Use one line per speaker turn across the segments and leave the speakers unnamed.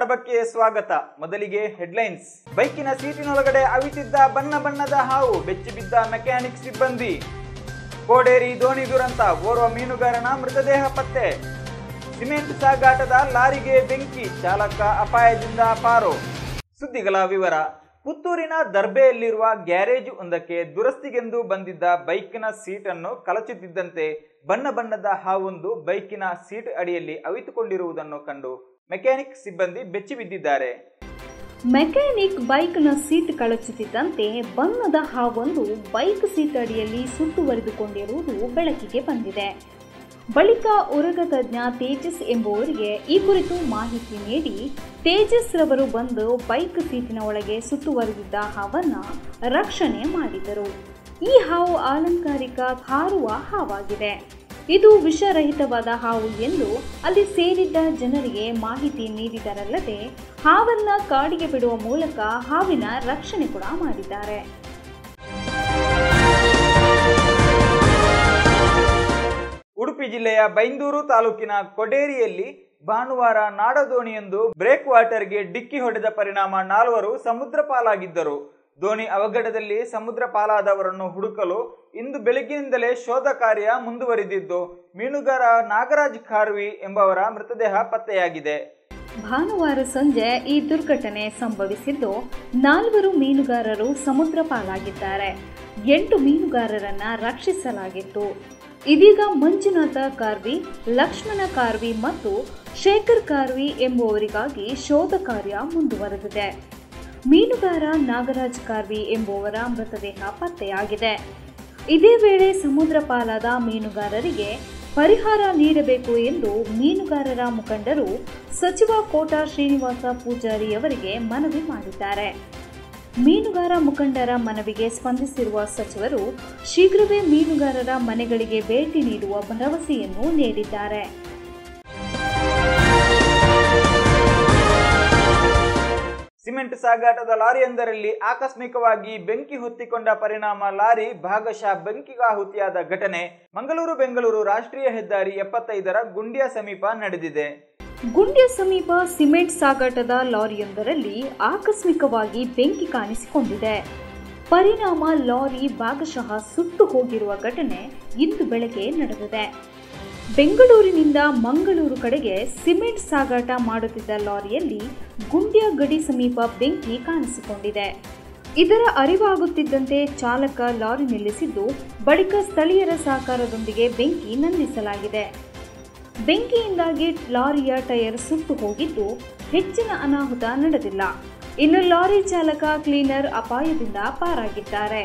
ಕನ್ನಡಕ್ಕೆ ಸ್ವಾಗತ ಮೊದಲಿಗೆ ಹೆಡ್ಲೈನ್ಸ್ ಬೈಕಿನ ಸೀಟಿನೊಳಗಡೆ ಅವಿತಿದ್ದ ಬಣ್ಣ ಬಣ್ಣದ ಹಾವು ಬೆಚ್ಚಿ ಬಿದ್ದ ಮೆಕ್ಯಾನಿಕ್ ಸಿಬ್ಬಂದಿ ಕೋಡೇರಿ ದೋಣಿ ದುರಂತ ಓರ್ವ ಮೀನುಗಾರನ ಮೃತದೇಹ ಪತ್ತೆ ಸಿಮೆಂಟ್ ಸಾಗಾಟದ ಲಾರಿಗೆ ಬೆಂಕಿ ಚಾಲಕ ಅಪಾಯದಿಂದ ಪಾರು ಸುದ್ದಿಗಳ ವಿವರ ಪುತ್ತೂರಿನ ದರ್ಬೆಯಲ್ಲಿರುವ ಗ್ಯಾರೇಜ್ ಒಂದಕ್ಕೆ ದುರಸ್ತಿಗೆಂದು ಬಂದಿದ್ದ ಬೈಕಿನ ಸೀಟನ್ನು ಕಳಚುತ್ತಿದ್ದಂತೆ ಬಣ್ಣ ಬಣ್ಣದ ಹಾವೊಂದು ಬೈಕಿನ ಸೀಟ್ ಅಡಿಯಲ್ಲಿ ಅವಿತುಕೊಂಡಿರುವುದನ್ನು ಕಂಡು ಮೆಕ್ಯಾನಿಕ್ ಸಿಬ್ಬಂದಿ ಬೆಚ್ಚಿ ಬಿದ್ದಿದ್ದಾರೆ
ಮೆಕ್ಯಾನಿಕ್ ಬೈಕ್ನ ಸೀಟ್ ಕಳಚುತ್ತಿದ್ದಂತೆ ಬಣ್ಣದ ಹಾವೊಂದು ಬೈಕ್ ಸೀಟ್ ಅಡಿಯಲ್ಲಿ ಸುತ್ತುವರಿದುಕೊಂಡಿರುವುದು ಬೆಳಕಿಗೆ ಬಂದಿದೆ ಬಳಿಕ ಉರಗ ತಜ್ಞ ತೇಜಸ್ ಎಂಬುವರಿಗೆ ಈ ಕುರಿತು ಮಾಹಿತಿ ನೀಡಿ ತೇಜಸ್ ರವರು ಬಂದು ಬೈಕ್ ಸೀಟಿನ ಒಳಗೆ ಸುತ್ತುವರಿದಿದ್ದ ಹಾವನ್ನ ರಕ್ಷಣೆ ಮಾಡಿದರು ಈ ಹಾವು ಅಲಂಕಾರಿಕ ಹಾರುವ ಹಾವಾಗಿದೆ ಇದು ವಿಷರಹಿತವಾದ ಹಾವು ಎಂದು ಅಲ್ಲಿ ಸೇರಿದ್ದ ಜನರಿಗೆ ಮಾಹಿತಿ ನೀಡಿದರಲ್ಲದೆ ಹಾವನ್ನ ಕಾಡಿಗೆ ಬಿಡುವ ಮೂಲಕ ಹಾವಿನ ರಕ್ಷಣೆ ಕೂಡ ಮಾಡಿದ್ದಾರೆ
ಉಡುಪಿ ಜಿಲ್ಲೆಯ ಬೈಂದೂರು ತಾಲೂಕಿನ ಕೊಡೇರಿಯಲ್ಲಿ ಭಾನುವಾರ ನಾಡದೋಣಿಯೊಂದು ಬ್ರೇಕ್ ವಾಟರ್ಗೆ ಡಿಕ್ಕಿ ಹೊಡೆದ ಪರಿಣಾಮ ನಾಲ್ವರು ಸಮುದ್ರ ಪಾಲಾಗಿದ್ದರು ದೋಣಿ ಅವಘಡದಲ್ಲಿ ಸಮುದ್ರ ಪಾಲಾದವರನ್ನು ಹುಡುಕಲು ಇಂದು ಬೆಳಗ್ಗಿನಿಂದಲೇ ಶೋಧ ಕಾರ್ಯ ಮುಂದುವರಿದಿದ್ದು ಮೀನುಗಾರ ನಾಗರಾಜ್ ಖಾರ್ವಿ ಎಂಬವರ ಮೃತದೇಹ ಪತ್ತೆಯಾಗಿದೆ
ಭಾನುವಾರ ಸಂಜೆ ಈ ದುರ್ಘಟನೆ ಸಂಭವಿಸಿದ್ದು ನಾಲ್ವರು ಮೀನುಗಾರರು ಸಮುದ್ರ ಪಾಲಾಗಿದ್ದಾರೆ ಎಂಟು ಮೀನುಗಾರರನ್ನ ರಕ್ಷಿಸಲಾಗಿತ್ತು ಇದೀಗ ಮಂಜುನಾಥ ಕಾರ್ವಿ ಲಕ್ಷ್ಮಣ ಕಾರ್ವಿ ಮತ್ತು ಶೇಖರ್ ಕಾರ್ವಿ ಎಂಬುವರಿಗಾಗಿ ಶೋಧ ಕಾರ್ಯ ಮುಂದುವರೆದಿದೆ ಮೀನುಗಾರ ನಾಗರಾಜ್ ಕಾರ್ವಿ ಎಂಬುವರ ಮೃತದೇಹ ಪತ್ತೆಯಾಗಿದೆ ಇದೇ ವೇಳೆ ಸಮುದ್ರ ಪಾಲಾದ ಮೀನುಗಾರರಿಗೆ ಪರಿಹಾರ ನೀಡಬೇಕು ಎಂದು ಮೀನುಗಾರರ ಮುಖಂಡರು ಸಚಿವ ಕೋಟಾ ಶ್ರೀನಿವಾಸ ಪೂಜಾರಿ ಅವರಿಗೆ ಮನವಿ ಮಾಡಿದ್ದಾರೆ ಮೀನುಗಾರ ಮುಖಂಡರ ಮನವಿಗೆ ಸ್ಪಂದಿಸಿರುವ ಸಚಿವರು ಶೀಘ್ರವೇ ಮೀನುಗಾರರ ಮನೆಗಳಿಗೆ ಭೇಟಿ ನೀಡುವ ಭರವಸೆಯನ್ನು ನೀಡಿದ್ದಾರೆ
ಸಿಮೆಂಟ್ ಸಾಗಾಟದ ಲಾರಿಯೊಂದರಲ್ಲಿ ಆಕಸ್ಮಿಕವಾಗಿ ಬೆಂಕಿ ಹೊತ್ತಿಕೊಂಡ ಪರಿಣಾಮ ಲಾರಿ ಭಾಗಶಃ ಬೆಂಕಿಗಾಹುತಿಯಾದ ಘಟನೆ ಮಂಗಳೂರು ಬೆಂಗಳೂರು ರಾಷ್ಟ್ರೀಯ ಹೆದ್ದಾರಿ ಎಪ್ಪತ್ತೈದರ ಗುಂಡ್ಯ ಸಮೀಪ ನಡೆದಿದೆ
ಗುಂಡ್ಯ ಸಮೀಪ ಸಿಮೆಂಟ್ ಸಾಗಾಟದ ಲಾರಿಯೊಂದರಲ್ಲಿ ಆಕಸ್ಮಿಕವಾಗಿ ಬೆಂಕಿ ಕಾಣಿಸಿಕೊಂಡಿದೆ ಪರಿಣಾಮ ಲಾರಿ ಭಾಗಶಃ ಸುಟ್ಟು ಹೋಗಿರುವ ಘಟನೆ ಇಂದು ಬೆಳಗ್ಗೆ ನಡೆದಿದೆ ಬೆಂಗಳೂರಿನಿಂದ ಮಂಗಳೂರು ಕಡೆಗೆ ಸಿಮೆಂಟ್ ಸಾಗಾಟ ಮಾಡುತ್ತಿದ್ದ ಲಾರಿಯಲ್ಲಿ ಗುಂಡ್ಯ ಗಡಿ ಸಮೀಪ ಬೆಂಕಿ ಕಾಣಿಸಿಕೊಂಡಿದೆ ಇದರ ಅರಿವಾಗುತ್ತಿದ್ದಂತೆ ಚಾಲಕ ಲಾರಿ ನಿಲ್ಲಿಸಿದ್ದು ಬಳಿಕ ಸ್ಥಳೀಯರ ಸಹಕಾರದೊಂದಿಗೆ ಬೆಂಕಿ ನಂದಿಸಲಾಗಿದೆ ಬೆಂಕಿಯಿಂದಾಗಿ ಲಾರಿಯ ಟೈರ್ ಸುಟ್ಟು ಹೋಗಿದ್ದು ಹೆಚ್ಚಿನ ಅನಾಹುತ ನಡೆದಿಲ್ಲ ಇನ್ನು ಲಾರಿ ಚಾಲಕ ಕ್ಲೀನರ್ ಅಪಾಯದಿಂದ ಪಾರಾಗಿದ್ದಾರೆ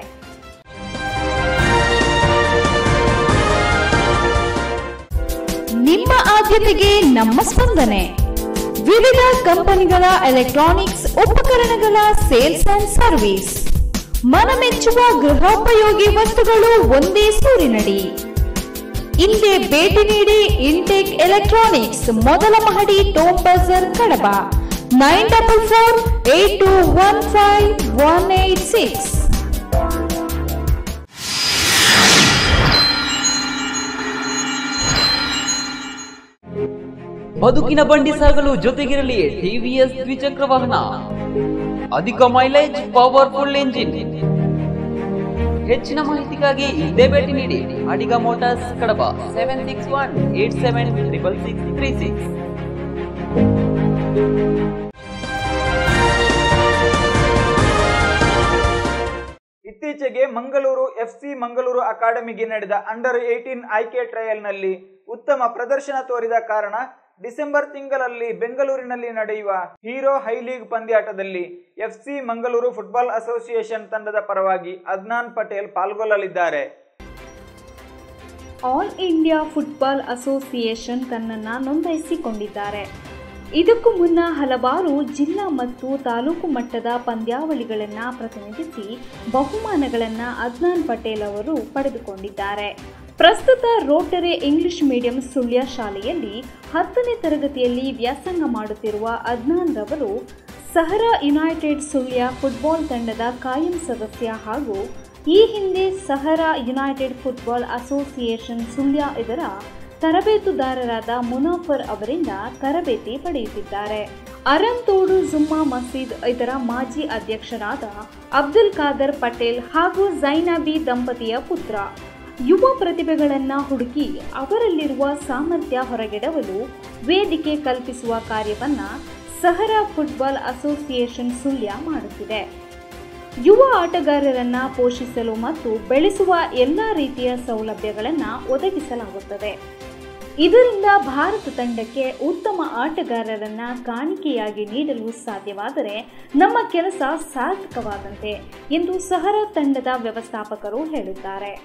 ನಿಮ್ಮ ಆದ್ಯತೆಗೆ ನಮ್ಮ ಸ್ಪಂದನೆ ವಿವಿಧ ಕಂಪನಿಗಳ ಎಲೆಕ್ಟ್ರಾನಿಕ್ಸ್ ಉಪಕರಣಗಳ ಸೇಲ್ಸ್ ಅಂಡ್ ಸರ್ವಿಸ್ ಮನಮೆಚ್ಚುವ ಗೃಹೋಪಯೋಗಿ ವಸ್ತುಗಳು ಒಂದೇ ಸೂರಿನಡಿ ಹಿಂದೆ ಭೇಟಿ ನೀಡಿ ಇಂಟೆಕ್ ಎಲೆಕ್ಟ್ರಾನಿಕ್ಸ್ ಮೊದಲ ಮಹಡಿ ಟೋಮ್ ಬಜಾರ್ Kadaba nine double four eight two one five one eight six
ಬದುಕಿನ ಬಂಡಿ ಸಾಗಲು ಜೊತೆಗಿರಲಿ ಟಿವಿಎಸ್ ದ್ವಿಚಕ್ರ ವಾಹನ ಅಧಿಕ ಮೈಲೇಜ್ ಪವರ್ಫುಲ್ ಎಂಜಿನ್ ಹೆಚ್ಚಿನ ಮಾಹಿತಿಗಾಗಿ ಇಲ್ಲೇ ಭೇಟಿ ನೀಡಿ Adiga motors Kadaba seven six one eight seven triple six three six
ಇತ್ತೀಚೆಗೆ ಮಂಗಳೂರು ಎಫ್ಸಿ ಮಂಗಳೂರು ಅಕಾಡೆಮಿಗೆ ನಡೆದ ಅಂಡರ್ ಏಟೀನ್ ಆಯ್ಕೆ ಟ್ರಯಲ್ನಲ್ಲಿ ಉತ್ತಮ ಪ್ರದರ್ಶನ ತೋರಿದ ಕಾರಣ ಡಿಸೆಂಬರ್ ತಿಂಗಳಲ್ಲಿ ಬೆಂಗಳೂರಿನಲ್ಲಿ ನಡೆಯುವ ಹೀರೋ ಹೈ ಲೀಗ್ ಪಂದ್ಯಾಟದಲ್ಲಿ ಎಫ್ಸಿ ಮಂಗಳೂರು ಫುಟ್ಬಾಲ್ ಅಸೋಸಿಯೇಷನ್ ತಂಡದ ಪರವಾಗಿ ಅದ್ನಾನ್ ಪಟೇಲ್ ಪಾಲ್ಗೊಳ್ಳಲಿದ್ದಾರೆ
ಆಲ್ ಇಂಡಿಯಾ ಫುಟ್ಬಾಲ್ ಅಸೋಸಿಯೇಷನ್ ತನ್ನನ್ನು ನೋಂದಾಯಿಸಿಕೊಂಡಿದ್ದಾರೆ ಇದಕ್ಕೂ ಮುನ್ನ ಹಲವಾರು ಜಿಲ್ಲಾ ಮತ್ತು ತಾಲೂಕು ಮಟ್ಟದ ಪಂದ್ಯಾವಳಿಗಳನ್ನು ಪ್ರತಿನಿಧಿಸಿ ಬಹುಮಾನಗಳನ್ನು ಅದ್ನಾನ್ ಪಟೇಲ್ ಅವರು ಪಡೆದುಕೊಂಡಿದ್ದಾರೆ ಪ್ರಸ್ತುತ ರೋಟರಿ ಇಂಗ್ಲಿಷ್ ಮೀಡಿಯಂ ಸುಳ್ಯ ಶಾಲೆಯಲ್ಲಿ ಹತ್ತನೇ ತರಗತಿಯಲ್ಲಿ ವ್ಯಾಸಂಗ ಮಾಡುತ್ತಿರುವ ಅದ್ನಾನ್ ರವರು ಸಹರಾ ಯುನೈಟೆಡ್ ಸುಳ್ಯ ಫುಟ್ಬಾಲ್ ತಂಡದ ಕಾಯಂ ಸದಸ್ಯ ಹಾಗೂ ಈ ಹಿಂದೆ Sahara united football association Sullia ಇದರ ತರಬೇತುದಾರರಾದ ಮುನಾಫರ್ ಅವರಿಂದ ತರಬೇತಿ ಪಡೆಯುತ್ತಿದ್ದಾರೆ ಅರಂತೋಡು ಜುಮ್ಮಾ ಮಸೀದ್ ಇದರ ಮಾಜಿ ಅಧ್ಯಕ್ಷರಾದ ಅಬ್ದುಲ್ ಖಾದರ್ ಪಟೇಲ್ ಹಾಗೂ ಜೈನಬಿ ದಂಪತಿಯ ಪುತ್ರ ಯುವ ಪ್ರತಿಭೆಗಳನ್ನು ಹುಡುಕಿ ಅವರಲ್ಲಿರುವ ಸಾಮರ್ಥ್ಯ ಹೊರಗೆಡವಲು ವೇದಿಕೆ ಕಲ್ಪಿಸುವ ಕಾರ್ಯವನ್ನ ಸಹರಾ ಫುಟ್ಬಾಲ್ ಅಸೋಸಿಯೇಷನ್ ಸುಳ್ಯ ಮಾಡುತ್ತಿದೆ ಯುವ ಆಟಗಾರರನ್ನ ಪೋಷಿಸಲು ಮತ್ತು ಬೆಳೆಸುವ ಎಲ್ಲ ರೀತಿಯ ಸೌಲಭ್ಯಗಳನ್ನು ಒದಗಿಸಲಾಗುತ್ತದೆ ಇದರಿಂದ ಭಾರತ ತಂಡಕ್ಕೆ ಉತ್ತಮ ಆಟಗಾರರನ್ನ ಕಾಣಿಕೆಯಾಗಿ ನೀಡಲು ಸಾಧ್ಯವಾದರೆ ನಮ್ಮ ಕೆಲಸ ಸಾರ್ಥಕವಾದಂತೆ ಎಂದು ಸಹರಾ ತಂಡದ ವ್ಯವಸ್ಥಾಪಕರು ಹೇಳುತ್ತಾರೆ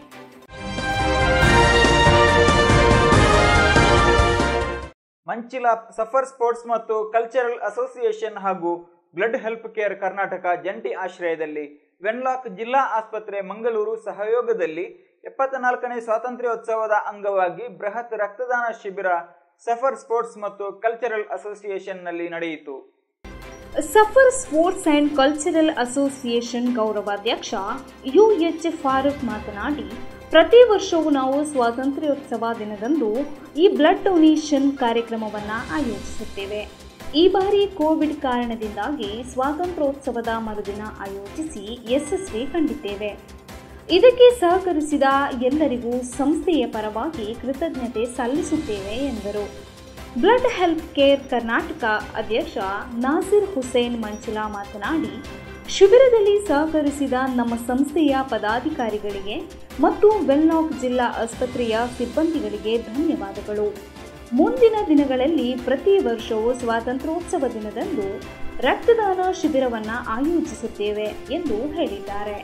ಮಂಚಿಲ ಸಫರ್ ಸ್ಪೋರ್ಟ್ಸ್ ಮತ್ತು ಕಲ್ಚರಲ್ ಅಸೋಸಿಯೇಷನ್ ಹಾಗೂ ಬ್ಲಡ್ ಹೆಲ್ಪ್ ಕೇರ್ ಕರ್ನಾಟಕ ಜಂಟಿ ಆಶ್ರಯದಲ್ಲಿ ವೆನ್ಲಾಕ್ ಜಿಲ್ಲಾ ಆಸ್ಪತ್ರೆ ಮಂಗಳೂರು ಸಹಯೋಗದಲ್ಲಿ ಎಪ್ಪತ್ತ ನಾಲ್ಕನೇ ಸ್ವಾತಂತ್ರ್ಯೋತ್ಸವದ ಅಂಗವಾಗಿ ಬೃಹತ್ ರಕ್ತದಾನ ಶಿಬಿರ ಸಫರ್ ಸ್ಪೋರ್ಟ್ಸ್ ಮತ್ತು ಕಲ್ಚರಲ್ ಅಸೋಸಿಯೇಷನ್ನಲ್ಲಿ ನಡೆಯಿತು
Safar sports and cultural association ಗೌರವಾಧ್ಯಕ್ಷ ಯು ಎಚ್ ಫಾರೂಕ್ ಮಾತನಾಡಿ ಪ್ರತಿ ವರ್ಷವೂ ನಾವು ಸ್ವಾತಂತ್ರ್ಯೋತ್ಸವ ದಿನದಂದು ಈ ಬ್ಲಡ್ ಡೊನೇಷನ್ ಕಾರ್ಯಕ್ರಮವನ್ನು ಆಯೋಜಿಸುತ್ತೇವೆ ಈ ಬಾರಿ ಕೋವಿಡ್ ಕಾರಣದಿಂದಾಗಿ ಸ್ವಾತಂತ್ರ್ಯೋತ್ಸವದ ಮರುದಿನ ಆಯೋಜಿಸಿ ಯಶಸ್ವಿ ಕಂಡಿದ್ದೇವೆ ಇದಕ್ಕೆ ಸಹಕರಿಸಿದ ಎಲ್ಲರಿಗೂ ಸಂಸ್ಥೆಯ ಪರವಾಗಿ ಕೃತಜ್ಞತೆ ಸಲ್ಲಿಸುತ್ತೇವೆ ಎಂದರು ಬ್ಲಡ್ ಹೆಲ್ಪ್ ಕೇರ್ ಕರ್ನಾಟಕ ಅಧ್ಯಕ್ಷ ನಾಸಿರ್ ಹುಸೇನ್ ಮಂಚಲಾ ಮಾತನಾಡಿ ಶಿಬಿರದಲ್ಲಿ ಸಹಕರಿಸಿದ ನಮ್ಮ ಸಂಸ್ಥೆಯ ಪದಾಧಿಕಾರಿಗಳಿಗೆ ಮತ್ತು ವೆಲ್ಲಾಕ್ ಜಿಲ್ಲಾ ಆಸ್ಪತ್ರೆಯ ಸಿಬ್ಬಂದಿಗಳಿಗೆ ಧನ್ಯವಾದಗಳು ಮುಂದಿನ ದಿನಗಳಲ್ಲಿ ಪ್ರತಿ ವರ್ಷವೂ ಸ್ವಾತಂತ್ರ್ಯೋತ್ಸವ ದಿನದಂದು ರಕ್ತದಾನ ಶಿಬಿರವನ್ನು ಆಯೋಜಿಸುತ್ತೇವೆ ಎಂದು ಹೇಳಿದ್ದಾರೆ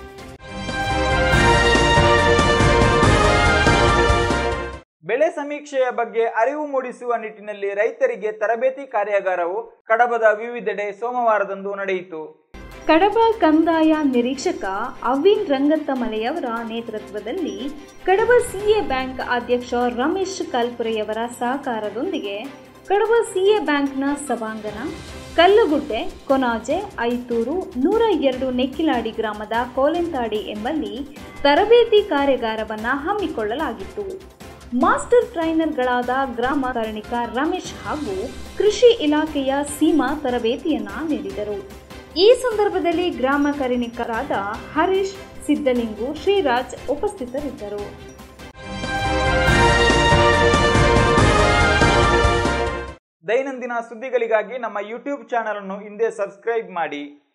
ಬೆಳೆ ಸಮೀಕ್ಷೆಯ ಬಗ್ಗೆ ಅರಿವು ಮೂಡಿಸುವ ನಿಟ್ಟಿನಲ್ಲಿ ರೈತರಿಗೆ ತರಬೇತಿ ಕಾರ್ಯಾಗಾರವು ಕಡಬದ ವಿವಿಧೆಡೆ ಸೋಮವಾರದಂದು ನಡೆಯಿತು
ಕಡಬ ಕಂದಾಯ ನಿರೀಕ್ಷಕ ಅವಿನ್ ರಂಗತ್ತಮಲೆಯವರ ನೇತೃತ್ವದಲ್ಲಿ ಕಡಬ ಸಿಎ ಬ್ಯಾಂಕ್ ಅಧ್ಯಕ್ಷ ರಮೇಶ್ ಕಲ್ಪುರೆಯವರ ಸಹಕಾರದೊಂದಿಗೆ ಕಡಬ ಸಿಎ ಬ್ಯಾಂಕ್ನ ಸಭಾಂಗಣ ಕಲ್ಲುಗುಡ್ಡೆ ಕೊನಾಜೆ ಐತೂರು ನೂರ ಎರಡು ನೆಕ್ಕಿಲಾಡಿ ಗ್ರಾಮದ ಕೋಲೆಂತಾಡಿ ಎಂಬಲ್ಲಿ ತರಬೇತಿ ಕಾರ್ಯಾಗಾರವನ್ನು ಹಮ್ಮಿಕೊಳ್ಳಲಾಗಿತ್ತು ಮಾಸ್ಟರ್ ಟ್ರೈನರ್ಗಳಾದ ಗ್ರಾಮ ಕರ್ಣಿಕ ರಮೇಶ್ ಹಾಗೂ ಕೃಷಿ ಇಲಾಖೆಯ ಸೀಮಾ ತರಬೇತಿಯನ್ನ ನೀಡಿದರು ಈ ಸಂದರ್ಭದಲ್ಲಿ ಗ್ರಾಮ ಕರ್ಣಿಕರಾದ ಹರೀಶ್ ಸಿದ್ದಲಿಂಗು ಶ್ರೀರಾಜ್ ಉಪಸ್ಥಿತರಿದ್ದರು
ದೈನಂದಿನ ಸುದ್ದಿಗಳಿಗಾಗಿ ನಮ್ಮ ಯೂಟ್ಯೂಬ್ ಚಾನಲ್ ಅನ್ನು ಹಿಂದೆ ಸಬ್ಸ್ಕ್ರೈಬ್ ಮಾಡಿ